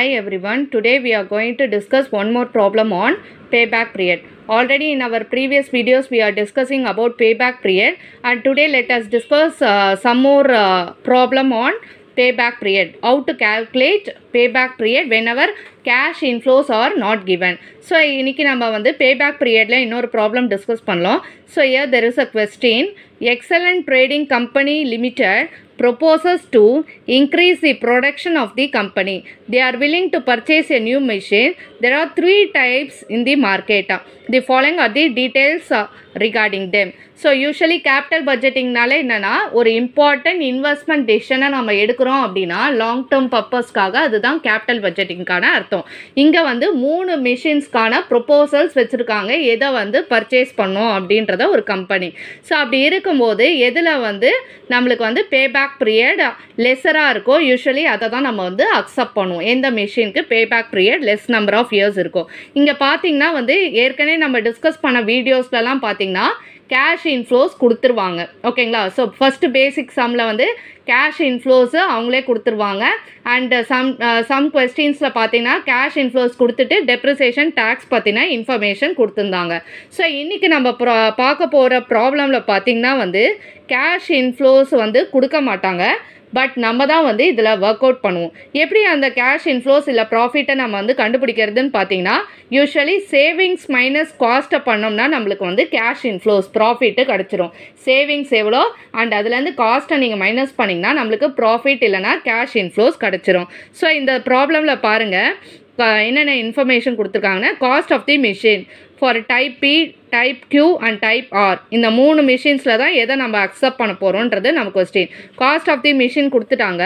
Hi everyone. Today we are going to discuss one more problem on payback period. Already in our previous videos we are discussing about payback period and today let us discuss uh, some more uh, problem on payback period. How to calculate payback period whenever cash inflows are not given. So இன்னைக்கு நம்ம வந்து payback பீரியடில் இன்னொரு problem discuss பண்ணலாம் so here there is a question excellent trading company limited proposes to increase the production of the company. They are willing to purchase a new machine. There are three types in the market. The following are the details uh, regarding them. So usually capital பட்ஜெட்டிங்னால என்னென்னா ஒரு important investment டெசிஷனை நம்ம எடுக்கிறோம் அப்படின்னா long term பர்பஸ்க்காக அதுதான் capital பட்ஜெட்டிங்க்கான அர்த்தம் இங்கே வந்து மூணு மிஷின்ஸ்க்கான ப்ரொப்போசல்ஸ் வச்சுருக்காங்க எதை வந்து பர்ச்சேஸ் பண்ணோம் அப்படின்றத ஒரு கம்பெனி ஸோ அப்படி இருக்கும்போது எதில் வந்து நம்மளுக்கு வந்து பேபேக் பீரியட் லெஸராக இருக்கோ யூஸ்வலி அதை தான் நம்ம வந்து அக்செப்ட் பண்ணுவோம் எந்த மிஷினுக்கு payback period less number of years இருக்கும் இங்கே பார்த்தீங்கன்னா வந்து ஏற்கனவே நம்ம டிஸ்கஸ் பண்ண வீடியோஸ்லலாம் பார்த்தீங்கன்னா கேஷ் இன்ஃப்ளோஸ் கொடுத்துருவாங்க ஓகேங்களா ஸோ ஃபஸ்ட்டு பேசிக் சம்மில் வந்து கேஷ் இன்ஃப்ளோஸு அவங்களே கொடுத்துருவாங்க அண்ட் சம் சம் கொஸ்டின்ஸில் பார்த்தீங்கன்னா கேஷ் இன்ஃப்ளோஸ் கொடுத்துட்டு டெப்ரிசியேஷன் டேக்ஸ் பற்றின இன்ஃபர்மேஷன் கொடுத்துருந்தாங்க ஸோ இன்றைக்கி நம்ம ப்ரா பார்க்க போகிற ப்ராப்ளமில் பார்த்தீங்கன்னா வந்து கேஷ் இன்ஃப்ளோஸ் வந்து கொடுக்க மாட்டாங்க பட் நம்ம தான் வந்து இதில் ஒர்க் அவுட் பண்ணுவோம் எப்படி அந்த கேஷ் இன்ஃப்ளோஸ் இல்லை ப்ராஃபிட்டை நம்ம வந்து கண்டுபிடிக்கிறதுன்னு பார்த்தீங்கன்னா யூஸ்வலி சேவிங்ஸ் மைனஸ் காஸ்ட்டை பண்ணோம்னா நம்மளுக்கு வந்து கேஷ் இன்ஃப்ளோஸ் ப்ராஃபிட்டு கிடச்சிரும் சேவிங்ஸ் எவ்வளோ அண்ட் அதுலேருந்து காஸ்ட்டை நீங்கள் மைனஸ் பண்ணிங்கன்னா நம்மளுக்கு ப்ராஃபிட் இல்லைனா கேஷ் இன்ஃப்ளோஸ் கிடச்சிரும் ஸோ இந்த ப்ராப்ளமில் பாருங்கள் என்னென்ன இன்ஃபர்மேஷன் கொடுத்துருக்காங்கன்னா cost of the machine for type B type Q and type R இந்த மூணு மிஷின்ஸில் தான் எதை நம்ம அக்செப்ட் பண்ண போகிறோன்றது நம்ம question cost of the machine கொடுத்துட்டாங்க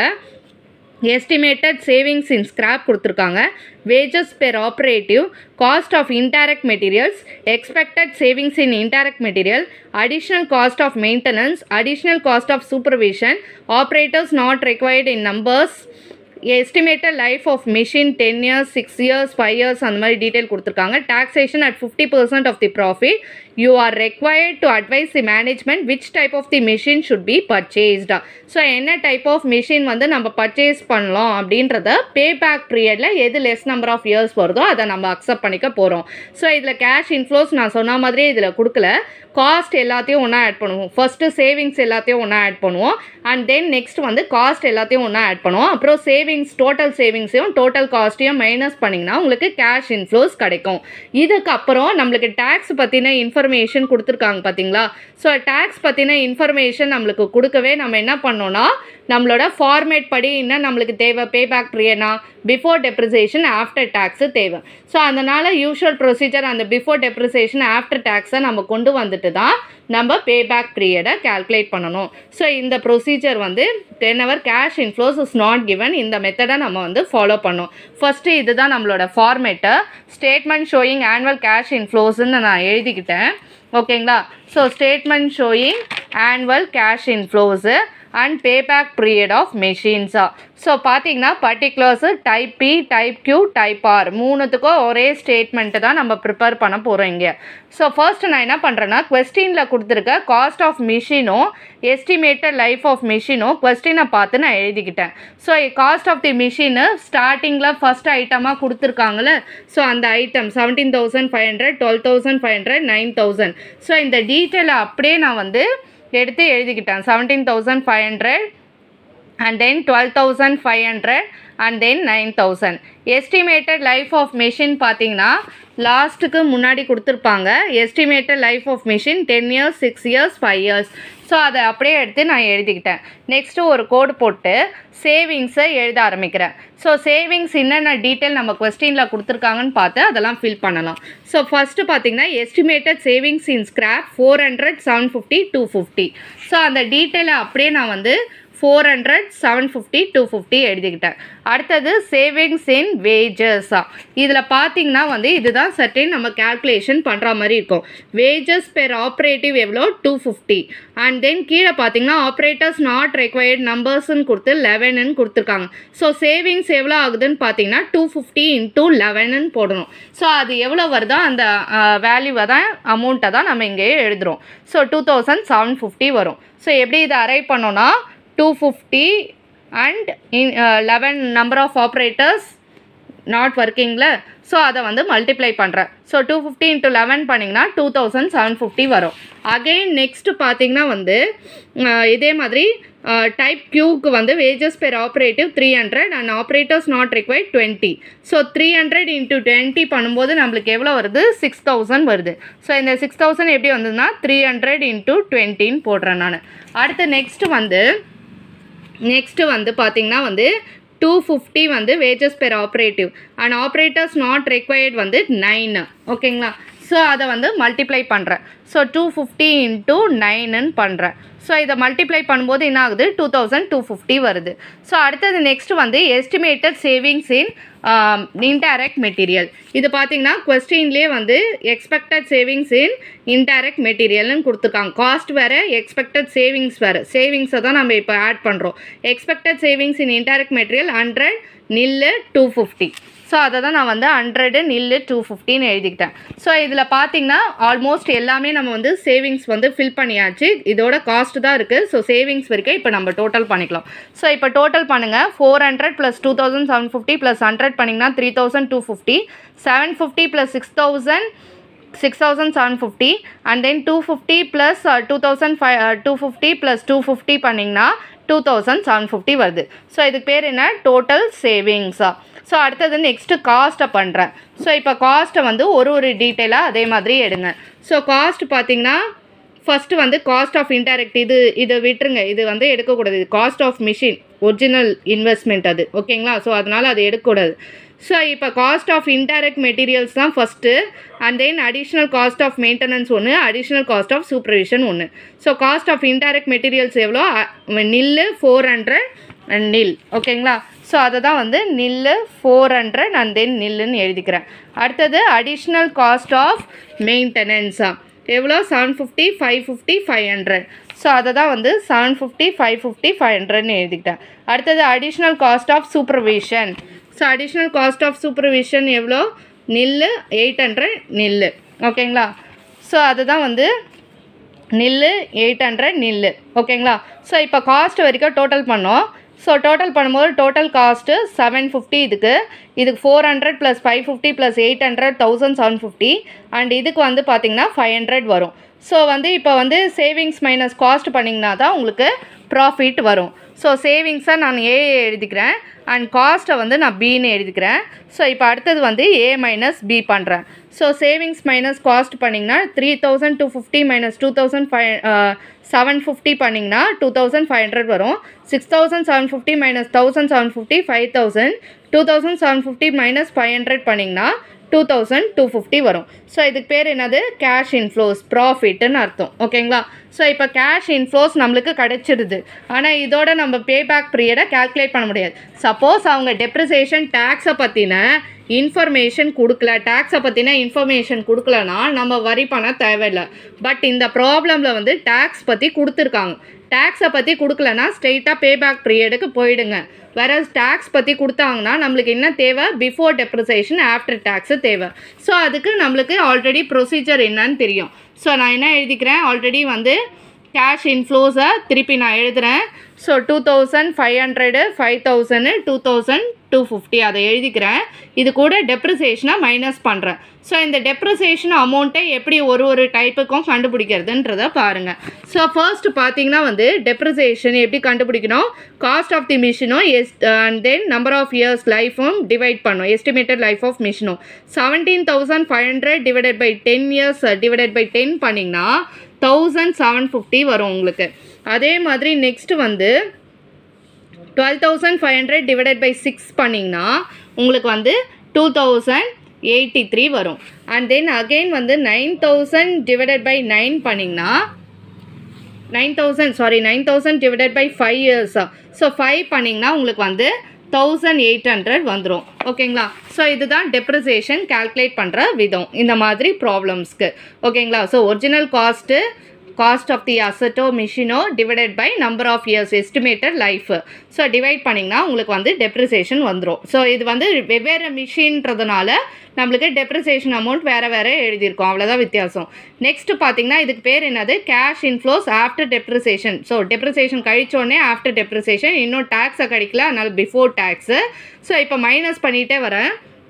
எஸ்டிமேட்டட் சேவிங்ஸ் இன் ஸ்கிராப் கொடுத்துருக்காங்க wages per operative cost of indirect materials expected savings in indirect material additional cost of maintenance additional cost of supervision operators not required in numbers estimated life of machine ten years six years five years அந்த மாதிரி detail கொடுத்துருக்காங்க taxation at fifty percent of the profit you are required to advise the management which type of the machine should be பர்ச்சேஸ்டா so என்ன type of machine வந்து நம்ம purchase பண்ணலாம் அப்படின்றத பே back பீரியடில் எது லெஸ் நம்பர் ஆஃப் இயர்ஸ் வருதோ அதை நம்ம அக்செப்ட் பண்ணிக்க போகிறோம் ஸோ இதில் கேஷ் இன்ஃப்ளோஸ் நான் சொன்ன மாதிரியே இதில் கொடுக்கல காஸ்ட் எல்லாத்தையும் ஒன்றா ஆட் பண்ணுவோம் ஃபஸ்ட்டு சேவிங்ஸ் எல்லாத்தையும் ஒன்றா ஆட் பண்ணுவோம் அண்ட் தென் நெக்ஸ்ட் வந்து காஸ்ட் எல்லாத்தையும் ஒன்றா ஆட் பண்ணுவோம் அப்புறம் சேவிங்ஸ் டோட்டல் சேவிங்ஸையும் டோட்டல் காஸ்ட்டையும் மைனஸ் பண்ணிங்கன்னா உங்களுக்கு கேஷ் இன்ஃப்ளோஸ் கிடைக்கும் இதுக்கப்புறம் நம்மளுக்கு டேக்ஸ் பற்றின இன்ஃபர்மேஷன் கொடுத்துருக்காங்க பார்த்தீங்களா ஸோ டேக்ஸ் பற்றின இன்ஃபர்மேஷன் நம்மளுக்கு கொடுக்கவே நம்ம என்ன பண்ணோன்னா நம்மளோட ஃபார்மேட் படி என்ன நம்மளுக்கு தேவை பேபேக் பீரியட்னா பிஃபோர் டெப்ரிசியேஷன் ஆஃப்டர் டேக்ஸு தேவை ஸோ அதனால் யூஷுவல் ப்ரொசீஜர் அந்த பிஃபோர் டெப்ரிசியேஷன் ஆஃப்டர் டேக்ஸை நம்ம கொண்டு வந்துட்டு தான் நம்ம பேபேக் பீரியடை கேல்குலேட் பண்ணணும் ஸோ இந்த ப்ரொசீஜர் வந்து then our cash inflows is not given இந்த மெத்தடை நம்ம வந்து ஃபாலோ பண்ணோம் ஃபஸ்ட்டு இதுதான் நம்மளோட ஃபார்மேட்டை ஸ்டேட்மெண்ட் ஷோயிங் ஆனுவல் கேஷ் இன்ஃப்ளோஸ்ன்னு நான் எழுதிக்கிட்டேன் ஓகேங்களா so statement showing annual cash inflows and payback period of மெஷின்ஸா ஸோ பார்த்தீங்கன்னா particulars type B type Q type R மூணுத்துக்கும் ஒரே ஸ்டேட்மெண்ட்டு தான் நம்ம ப்ரிப்பேர் பண்ண போகிறோம் இங்கே ஸோ ஃபர்ஸ்ட் நான் என்ன பண்ணுறேன்னா கொஸ்டினில் கொடுத்துருக்க காஸ்ட் ஆஃப் மிஷினும் எஸ்டிமேட்டட் லைஃப் ஆஃப் மிஷினும் கொஸ்டினை பார்த்து நான் எழுதிக்கிட்டேன் so cost of the machine ஸ்டார்டிங்கில் ஃபஸ்ட் ஐட்டமாக கொடுத்துருக்காங்கள ஸோ அந்த item seventeen thousand five hundred twelve thousand five hundred nine thousand so இந்த டீட்டெயிலை அப்படியே நான் வந்து எடுத்து எழுதிக்கிட்டேன் seventeen thousand five hundred and then twelve thousand five hundred and then nine thousand estimated life of machine பார்த்தீங்கன்னா லாஸ்ட்டுக்கு முன்னாடி கொடுத்துருப்பாங்க estimated life of machine ten years six years five years so அதை அப்படியே எடுத்து நான் எழுதிக்கிட்டேன் நெக்ஸ்ட்டு ஒரு கோடு போட்டு சேவிங்ஸை எழுத ஆரம்பிக்கிறேன் ஸோ சேவிங்ஸ் என்னென்ன டீட்டெயில் நம்ம கொஸ்டினில் கொடுத்துருக்காங்கன்னு பார்த்து அதெல்லாம் ஃபில் பண்ணலாம் ஸோ ஃபஸ்ட்டு பார்த்தீங்கன்னா estimated savings in scrap four hundred seven fifty two fifty so அந்த டீட்டெயிலை அப்படியே நான் வந்து four hundred seven fifty two fifty எழுதிக்கிட்டேன் அடுத்தது சேவிங்ஸ் இன் வேஜஸா இதில் பார்த்தீங்கன்னா வந்து இதுதான் சர்டின் நம்ம கேல்குலேஷன் பண்ணுற மாதிரி இருக்கும் வேஜஸ் பெர் ஆப்ரேட்டிவ் எவ்வளோ டூ ஃபிஃப்டி அண்ட் தென் கீழே பார்த்தீங்கன்னா ஆப்ரேட்டர்ஸ் நாட் ரெக்வயர்ட் நம்பர்ஸ்ன்னு கொடுத்து லெவனுன்னு கொடுத்துருக்காங்க ஸோ சேவிங்ஸ் எவ்வளோ ஆகுதுன்னு பார்த்தீங்கன்னா டூ ஃபிஃப்டி இன்டூ லெவனுன்னு போடணும் ஸோ அது எவ்வளோ வருதோ அந்த வேல்யூவை தான் அமௌண்ட்டை தான் நம்ம இங்கேயே எழுதுகிறோம் so two thousand seven fifty வரும் ஸோ எப்படி இதை அரைவ் பண்ணோன்னா two fifty and in eleven number of operators not ஒர்க்கிங்கில் ஸோ அதை வந்து மல்டிப்ளை பண்ணுறேன் so two fifty into eleven பண்ணிங்கன்னா டூ தௌசண்ட் செவன் ஃபிஃப்டி வரும் அகெயின் நெக்ஸ்ட்டு பார்த்தீங்கன்னா வந்து அஹ், இதே மாதிரி டைப் க்யூக்கு வந்து wages per operative three hundred and operators not required twenty so three hundred into twenty பண்ணும்போது நம்மளுக்கு எவ்வளோ வருது சிக்ஸ் தௌசண்ட் வருது ஸோ இந்த சிக்ஸ் தௌசண்ட் எப்படி வந்ததுன்னா த்ரீ ஹண்ட்ரட் இன்ட்டு டுவெண்ட்டின்னு போடுறேன் நான் அடுத்து நெக்ஸ்ட்டு வந்து நெக்ஸ்ட்டு வந்து பார்த்தீங்கன்னா வந்து டூ ஃபிஃப்டி வந்து wages per operative and operators not required வந்து நைன் ஓகேங்களா ஸோ அதை வந்து மல்டிப்ளை பண்ணுறேன் ஸோ டூ ஃபிஃப்டி இன்ட்டு நைனுன்னு பண்ணுறேன் ஸோ இதை மல்டிப்ளை பண்ணும்போது என்ன ஆகுது டூ தௌசண்ட் டூ ஃபிஃப்டி வருது ஸோ அடுத்தது நெக்ஸ்ட் வந்து estimated savings in indirect material இது பார்த்தீங்கன்னா கொஸ்டின்லேயே வந்து எக்ஸ்பெக்டட் சேவிங்ஸ் இன் இன்டைரக்ட் மெட்டீரியல்னு கொடுத்துருக்காங்க காஸ்ட் வேறு எக்ஸ்பெக்டட் சேவிங்ஸ் வேறு சேவிங்ஸை தான் நம்ம இப்போ ஆட் பண்ணுறோம் expected savings in indirect material hundred nil two fifty so அதை தான் நான் வந்து ஹண்ட்ரடு நில்லு டூ ஃபிஃப்டின்னு எழுதிக்கிட்டேன் ஸோ இதில் பார்த்தீங்கன்னா ஆல்மோஸ்ட் எல்லாமே நம்ம வந்து சேவிங்ஸ் வந்து ஃபில் பண்ணியாச்சு இதோட காஸ்ட் தான் இருக்குது ஸோ சேவிங்ஸ் வரைக்கும் இப்போ நம்ம டோட்டல் பண்ணிக்கலாம் ஸோ இப்போ டோட்டல் பண்ணுங்கள் four hundred plus two thousand seven fifty plus hundred பண்ணிங்கன்னா three thousand two fifty seven fifty plus six thousand six thousand seven fifty and then two fifty plus two thousand five two fifty plus two fifty பண்ணிங்கன்னா two thousand seven fifty வருது so இதுக்கு பேர் என்ன total சேவிங்ஸா so அடுத்தது next காஸ்ட்டை பண்ணுறேன் so இப்போ காஸ்ட்டை வந்து ஒரு ஒரு டீட்டெயிலாக அதே மாதிரி எடுங்க ஸோ காஸ்ட் பார்த்தீங்கன்னா ஃபஸ்ட்டு வந்து காஸ்ட் ஆஃப் இன்டைரக்ட் இது இதை விட்டுருங்க இது வந்து எடுக்கக்கூடாது இது cost of machine original investment அது ஓகேங்களா ஸோ அதனால் அது எடுக்கக்கூடாது ஸோ இப்போ காஸ்ட் ஆஃப் இன்டைரக்ட் மெட்டீரியல்ஸ் தான் first and then additional cost of maintenance ஒன்று அடிஷ்னல் காஸ்ட் ஆஃப் சூப்பர்விஷன் ஒன்று so cost of indirect materials எவ்வளோ அ- நில்லு ஃபோர் ஹண்ட்ரட் அண்ட் நில் ஓகேங்களா ஸோ அதை தான் வந்து nil four hundred and then நில்லுன்னு எழுதிக்கிறேன் அடுத்தது அடிஷ்னல் காஸ்ட் ஆஃப் மெயின்டெனன்ஸா எவ்வளோ seven fifty five fifty five hundred so அதை தான் வந்து seven fifty five fifty five ஹண்ட்ரட்னு எழுதிக்கிட்டேன் அடுத்தது additional cost of supervision so additional cost of supervision எவ்வளோ நில்லு எயிட் ஹண்ட்ரட் நில்லு ஓகேங்களா ஸோ அதுதான் வந்து நில்லு எயிட் ஹண்ட்ரட் நில்லு ஓகேங்களா ஸோ இப்போ காஸ்ட் வரைக்கும் டோட்டல் பண்ணோம் ஸோ டோட்டல் பண்ணும்போது டோட்டல் காஸ்ட்டு செவன் ஃபிஃப்டி இதுக்கு இதுக்கு four hundred plus five fifty plus eight hundred thousand seven fifty and இதுக்கு வந்து பார்த்தீங்கன்னா ஃபைவ் ஹண்ட்ரட் வரும் ஸோ வந்து இப்போ வந்து சேவிங்ஸ் மைனஸ் காஸ்ட் பண்ணிங்கன்னா தான் உங்களுக்கு ப்ராஃபிட் வரும் ஸோ சேவிங்ஸை நான் ஏ எழுதிக்கிறேன் அண்ட் காஸ்ட்டை வந்து நான் பின்னு எழுதிக்கிறேன் ஸோ இப்போ அடுத்தது வந்து ஏ மைனஸ் பி பண்ணுறேன் ஸோ சேவிங்ஸ் மைனஸ் காஸ்ட் பண்ணிங்கன்னா three thousand two fifty minus two thousand five seven fifty பண்ணிங்கன்னா டூ தௌசண்ட் ஃபைவ் ஹண்ட்ரட் வரும் six thousand seven fifty minus thousand seven fifty five thousand two thousand seven fifty minus five hundred பண்ணிங்கன்னா two thousand two fifty வரும் so இதுக்கு பேர் என்னது cash inflows ப்ராஃபிட்னு அர்த்தம் ஓகேங்களா so இப்போ கேஷ் இன்ஃப்ளோஸ் நம்மளுக்கு கிடைச்சிடுது ஆனால் இதோட நம்ம பே பேக் பீரியடை கால்குலேட் பண்ண முடியாது சப்போஸ் அவங்க டெப்ரிசியேஷன் டேக்ஸை பற்றின இன்ஃபர்மேஷன் கொடுக்கல டேக்ஸை பற்றின இன்ஃபர்மேஷன் கொடுக்கலனா நம்ம வரி பண்ண தேவையில்லை பட் இந்த ப்ராப்ளமில் வந்து டேக்ஸ் பற்றி கொடுத்துருக்காங்க டேக்ஸை பற்றி கொடுக்கலனா ஸ்ட்ரெயிட்டாக பே பேக் பீரியடுக்கு போயிடுங்க வேற டேக்ஸ் பற்றி கொடுத்தாங்கன்னா நம்மளுக்கு என்ன தேவை பிஃபோர் டெப்ரிசேஷன் ஆஃப்டர் டேக்ஸு தேவை ஸோ அதுக்கு நம்மளுக்கு ஆல்ரெடி ப்ரொசீஜர் என்னன்னு தெரியும் ஸோ நான் என்ன எழுதிக்கிறேன் ஆல்ரெடி வந்து கேஷ் இன்ஃப்ளோஸை திருப்பி நான் எழுதுகிறேன் so two thousand five hundred five thousand two thousand two fifty அதை எழுதிக்கிறேன் இது கூட டெப்ரிசியேஷனை மைனஸ் பண்ணுறேன் ஸோ இந்த டெப்ரிசியேஷன் அமௌண்ட்டை எப்படி ஒரு ஒரு டைப்புக்கும் கண்டுபிடிக்கிறதுன்றத பாருங்கள் ஸோ ஃபர்ஸ்ட் பார்த்தீங்கன்னா வந்து டெப்ரிசியேஷன் எப்படி கண்டுபிடிக்கணும் காஸ்ட் ஆஃப் தி மிஷினும் is and then number of years லைஃபும் டிவைட் பண்ணும் எஸ்டிமேட்டட் லைஃப் ஆஃப் மிஷினும் seventeen thousand five hundred divided by ten years divided by ten பண்ணிங்கன்னா தௌசண்ட் செவன் ஃபிஃப்டி வரும் உங்களுக்கு அதே மாதிரி நெக்ஸ்ட் வந்து twelve thousand five hundred divided by six பண்ணிங்கன்னா உங்களுக்கு வந்து டூ தௌசண்ட் எயிட்டி த்ரீ வரும் அண்ட் தென் அகெயின் வந்து nine thousand divided by nine பண்ணிங்கன்னா nine thousand sorry nine thousand divided by five இயர்ஸா ஸோ ஃபைவ் பண்ணிங்கன்னா உங்களுக்கு வந்து தௌசண்ட் எயிட் ஹண்ட்ரட் வந்துடும் ஓகேங்களா ஸோ இதுதான் டெப்ரிசியேஷன் கால்குலேட் பண்ணுற விதம் இந்த மாதிரி ப்ராப்ளம்ஸ்க்கு ஓகேங்களா so original cost cost of the அசட்டோ மிஷினோ divided by number of years estimated life so divide பண்ணிங்கன்னா உங்களுக்கு வந்து டெப்ரிசியேஷன் வந்துடும் ஸோ இது வந்து வெவ்வேறு மிஷின்றதுனால நம்மளுக்கு டெப்ரிசியேஷன் அமௌண்ட் வேறு வேறு எழுதியிருக்கோம் அவ்வளோதான் வித்தியாசம் நெக்ஸ்ட் பார்த்தீங்கன்னா இதுக்கு பேர் என்னது cash inflows after depreciation so depreciation கழிச்சோடனே ஆஃப்டர் டெப்ரிசியேஷன் இன்னும் டேக்ஸை கழிக்கல அதனால் பிஃபோர் டேக்ஸு ஸோ இப்போ மைனஸ் பண்ணிகிட்டே வரேன்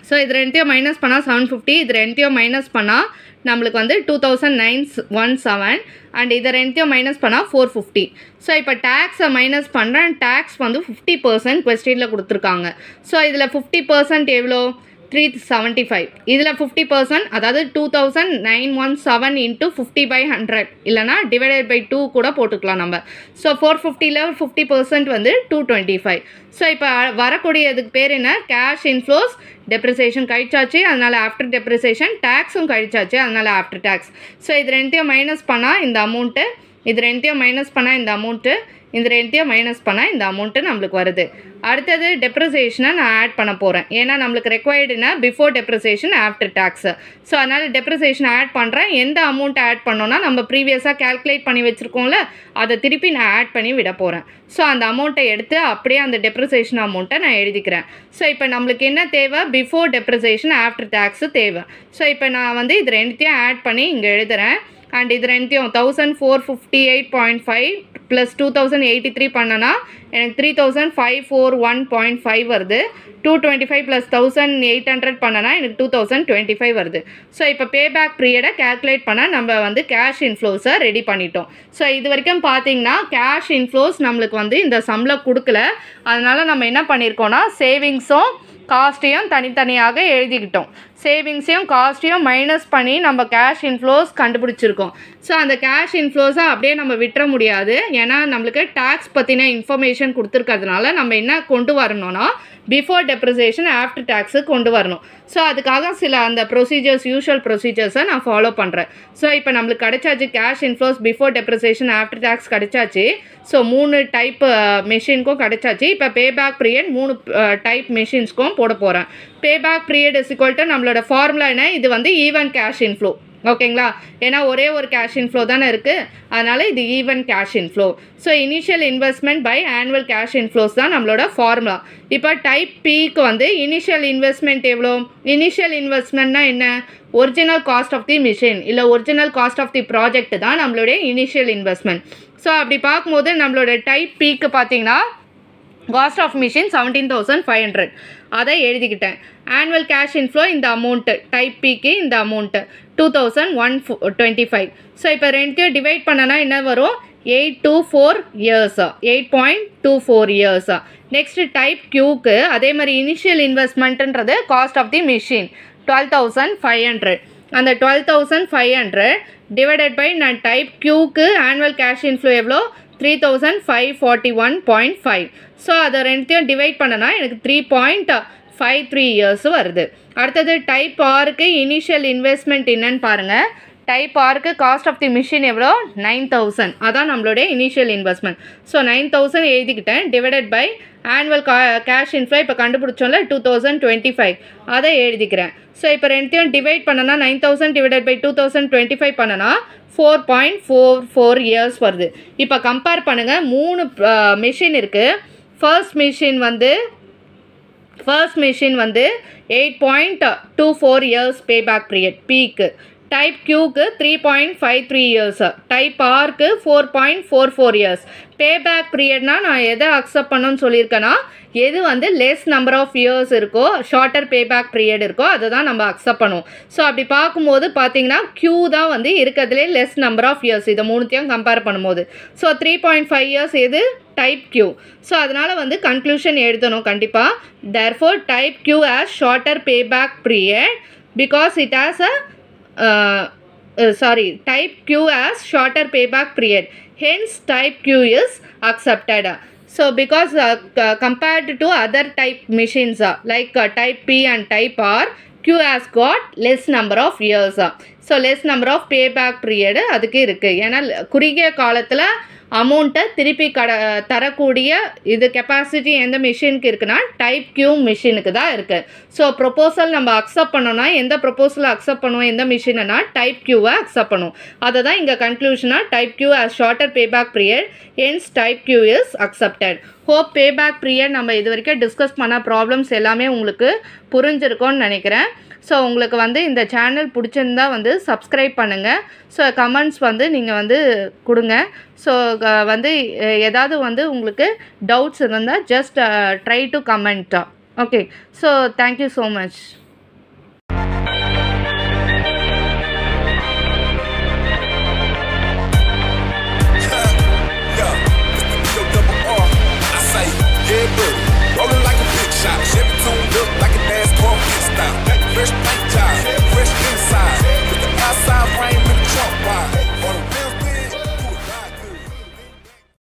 ஸோ இது ரெண்டையும் மைனஸ் பண்ணால் செவன் ஃபிஃப்டி இது ரெண்டையும் மைனஸ் பண்ணால் நம்மளுக்கு வந்து two thousand nine one seven and இதை ரெண்டையும் மைனஸ் பண்ணால் ஃபோர் ஃபிஃப்டி ஸோ இப்போ டேக்ஸை மைனஸ் பண்ணுறேன் டேக்ஸ் வந்து ஃபிஃப்டி பர்சன்ட் கொஸ்டினில் கொடுத்துருக்காங்க ஸோ இதில் ஃபிஃப்டி பர்சன்ட் எவ்வளோ த்ரீ செவன்ட்டி ஃபைவ் இதில் ஃபிஃப்டி பர்சன்ட் அதாவது two thousand nine one seven into fifty by hundred இல்லைனா டிவைடட் பை டூ கூட போட்டுக்கலாம் நம்ம ஸோ ஃபோர் ஃபிஃப்டியில் ஃபிஃப்டி பர்சன்ட் வந்து டூ டுவெண்ட்டி ஃபைவ் ஸோ இப்போ வரக்கூடியதுக்கு பேர் என்ன கேஷ் இன்ஃப்ளோஸ் டெப்ரிசேஷன் கழிச்சாச்சு அதனால் ஆஃப்டர் டெப்ரிசேஷன் டேக்ஸும் கழிச்சாச்சு அதனால் ஆஃப்டர் டேக்ஸ் ஸோ இது ரெண்டையும் மைனஸ் பண்ணால் இந்த அமௌண்ட்டு இது ரெண்டையும் மைனஸ் பண்ணால் இந்த அமௌண்ட்டு இந்த ரெண்டையும் மைனஸ் பண்ணால் இந்த அமௌண்ட்டு நம்மளுக்கு வருது அடுத்தது டெப்ரிசேஷனை நான் ஆட் பண்ண போகிறேன் ஏன்னா நம்மளுக்கு ரெக்வயர்டுனா before depreciation after tax so அதனால் டெப்ரிசேஷன் ஆட் பண்ணுறேன் எந்த அமௌண்ட் ஆட் பண்ணோன்னா நம்ம ப்ரீவியஸாக கேல்குலேட் பண்ணி வச்சுருக்கோம்ல அதை திருப்பி நான் ஆட் பண்ணி விட போகிறேன் ஸோ அந்த அமௌண்ட்டை எடுத்து அப்படியே அந்த டெப்ரிசேஷன் அமௌண்ட்டை நான் எழுதிக்கிறேன் ஸோ இப்போ நம்மளுக்கு என்ன தேவை பிஃபோர் டெப்ரிசேஷன் ஆஃப்டர் டேக்ஸு தேவை ஸோ இப்போ நான் வந்து இது ரெண்டுத்தையும் ஆட் பண்ணி இங்கே எழுதுகிறேன் அண்ட் இது ரெண்டுத்தையும் thousand four fifty eight point five plus two thousand eighty three பண்ணனா எனக்கு three thousand five four one point five வருது two twenty five plus thousand eight hundred பண்ணனா எனக்கு டூ தௌசண்ட் டுவெண்ட்டி ஃபைவ் வருது ஸோ இப்போ பேபேக் பீரியடை கேல்குலேட் பண்ணால் நம்ம வந்து கேஷ் இன்ஃப்ளோஸை ரெடி பண்ணிட்டோம் ஸோ இது வரைக்கும் பார்த்தீங்கன்னா கேஷ் இன்ஃப்ளோஸ் நம்மளுக்கு வந்து இந்த சம்பளம் கொடுக்கல அதனால் நம்ம என்ன பண்ணியிருக்கோம்னா சேவிங்ஸும் காஸ்ட்டையும் தனித்தனியாக எழுதிக்கிட்டோம் சேவிங்ஸையும் காஸ்ட்டையும் மைனஸ் பண்ணி நம்ம கேஷ் இன்ஃப்ளோஸ் கண்டுபிடிச்சிருக்கோம் ஸோ அந்த கேஷ் இன்ஃப்ளோஸை அப்படியே நம்ம விட்டுற முடியாது ஏன்னா நம்மளுக்கு டேக்ஸ் பற்றின இன்ஃபர்மேஷன் கொடுத்துருக்கறதுனால நம்ம என்ன கொண்டு வரணும்னா பிஃபோர் டெப்ரிசேஷன் ஆஃப்டர் டேக்ஸு கொண்டு வரணும் ஸோ அதுக்காக சில அந்த ப்ரொசீஜர்ஸ் யூஷுவல் ப்ரொசீஜர்ஸை நான் ஃபாலோ பண்ணுறேன் ஸோ இப்போ நம்மளுக்கு கிடைச்சாச்சு cash inflows before depreciation after tax கிடைச்சாச்சு ஸோ மூணு டைப் மெஷினுக்கும் கிடைச்சாச்சு இப்போ பேபேக் பீரியட் மூணு டைப் மெஷின்ஸ்க்கும் போட போகிறேன் payback period is equal to நம்மளோட ஃபார்முலா என்ன இது வந்து ஈவன் கேஷ் இன்ஃப்ளோ ஓகேங்களா ஏன்னா ஒரே ஒரு கேஷ் இன்ஃப்ளோ தானே இருக்குது அதனால் இது even cash inflow so initial investment by annual cash inflows தான் நம்மளோட ஃபார்முலா இப்போ டைப் பிக்கு வந்து இனிஷியல் இன்வெஸ்ட்மெண்ட் எவ்வளோ இனிஷியல் இன்வெஸ்ட்மெண்ட்னா என்ன original cost of the machine இல்லை original cost of the project தான் நம்மளுடைய இனிஷியல் இன்வெஸ்ட்மெண்ட் ஸோ அப்படி பார்க்கும்போது நம்மளோட டைப் பிக்கு பார்த்தீங்கன்னா cost of machine seventeen thousand five hundred அதை எழுதிக்கிட்டேன் ஆனுவல் கேஷ் இன்ஃப்ளோ இந்த அமௌண்ட்டு டைப் பிக்கு இந்த amount two thousand one twenty five so இப்போ ரெண்டுத்தையும் டிவைட் பண்ணனா என்ன வரும் எயிட் டூ ஃபோர் இயர்ஸா எயிட் பாயிண்ட் டூ ஃபோர் இயர்ஸா நெக்ஸ்ட் டைப் கியூக்கு அதே மாதிரி initial இன்வெஸ்ட்மெண்ட்டுன்றது cost of the machine twelve thousand five hundred அந்த twelve thousand five hundred divided by நான் டைப் கியூக்கு ஆனுவல் கேஷ் இன்ஃப்ளோ எவ்வளோ three thousand five forty one point five so அதை ரெண்டுத்தையும் divide பண்ணனா எனக்கு three point five three years வருது அடுத்தது type ஆருக்கு இனிஷியல் இன்வெஸ்ட்மெண்ட் என்னன்னு பாருங்கள் டைப் ஆருக்கு காஸ்ட் ஆஃப் தி மிஷின் எவ்வளோ நைன் தௌசண்ட் அதான் நம்மளுடைய initial investment so nine thousand எழுதிக்கிட்டேன் டிவைடட் பை ஆனுவல் கா கேஷ் இன்ஃப்ளோ இப்போ கண்டுபிடிச்சோம்ல டூ தௌசண்ட் டுவெண்ட்டி ஃபைவ் அதை எழுதிக்கிறேன் ஸோ இப்போ ரெண்டுத்தையும் டிவைட் பண்ணனா nine thousand divided by two thousand twenty five பண்ணனா four point four four years வருது இப்போ கம்பேர் பண்ணுங்கள் மூணு மிஷின் இருக்குது ஃபர்ஸ்ட் மிஷின் வந்து ஃபர்ஸ்ட் மிஷின் வந்து eight point two four years பேபேக் period பீக்கு டைப் கியூக்கு three point five three years type ஆருக்கு four point four four years payback பீரியட்னா நான் எதை அக்செப்ட் பண்ணணும்னு சொல்லியிருக்கேன்னா எது வந்து லெஸ் நம்பர் ஆஃப் இயர்ஸ் இருக்கோ ஷார்ட்டர் பேபேக் பீரியட் இருக்கோ அதை தான் நம்ம அக்செப்ட் பண்ணுவோம் ஸோ அப்படி பார்க்கும்போது பார்த்தீங்கன்னா க்யூ தான் வந்து இருக்கிறதுலே லெஸ் நம்பர் ஆஃப் இயர்ஸ் இதை மூணுத்தையும் கம்பேர் பண்ணும்போது so three point five years எது டைப் கியூ ஸோ அதனால் வந்து கன்க்ளூஷன் எழுதணும் கண்டிப்பாக therefore type Q has shorter payback period because it has a sorry type q as shorter payback period hence type q is accepted so because uh, c- compared to other type machines uh, like uh, type p and type r q has got less number of years so less number of payback period அதுக்கு இருக்குது ஏன்னா குறுகிய காலத்தில் அமௌண்ட்டை திருப்பி கட தரக்கூடிய இது கெப்பாசிட்டி எந்த மிஷினுக்கு இருக்குன்னா டைப் கியூ மிஷினுக்கு தான் இருக்குது ஸோ ப்ரொப்போசல் நம்ம அக்செப்ட் பண்ணோம்னா எந்த ப்ரொப்போசலை அக்செப்ட் பண்ணுவோம் எந்த மிஷினைனா டைப் கியூவை அக்செப்ட் பண்ணுவோம் அதை தான் இங்கே கன்க்ளூஷனாக type Q has shorter payback period hence type Q is accepted hope payback period நம்ம இது வரைக்கும் டிஸ்கஸ் பண்ண ப்ராப்ளம்ஸ் எல்லாமே உங்களுக்கு புரிஞ்சிருக்கும்னு நினைக்கிறேன் ஸோ உங்களுக்கு வந்து இந்த சேனல் பிடிச்சிருந்தா வந்து சப்ஸ்கிரைப் பண்ணுங்கள் ஸோ கமெண்ட்ஸ் வந்து நீங்கள் வந்து கொடுங்க ஸோ வந்து அஹ், ஏதாவது வந்து உங்களுக்கு டவுட்ஸ் இருந்தால் just try to comment okay so thank you so much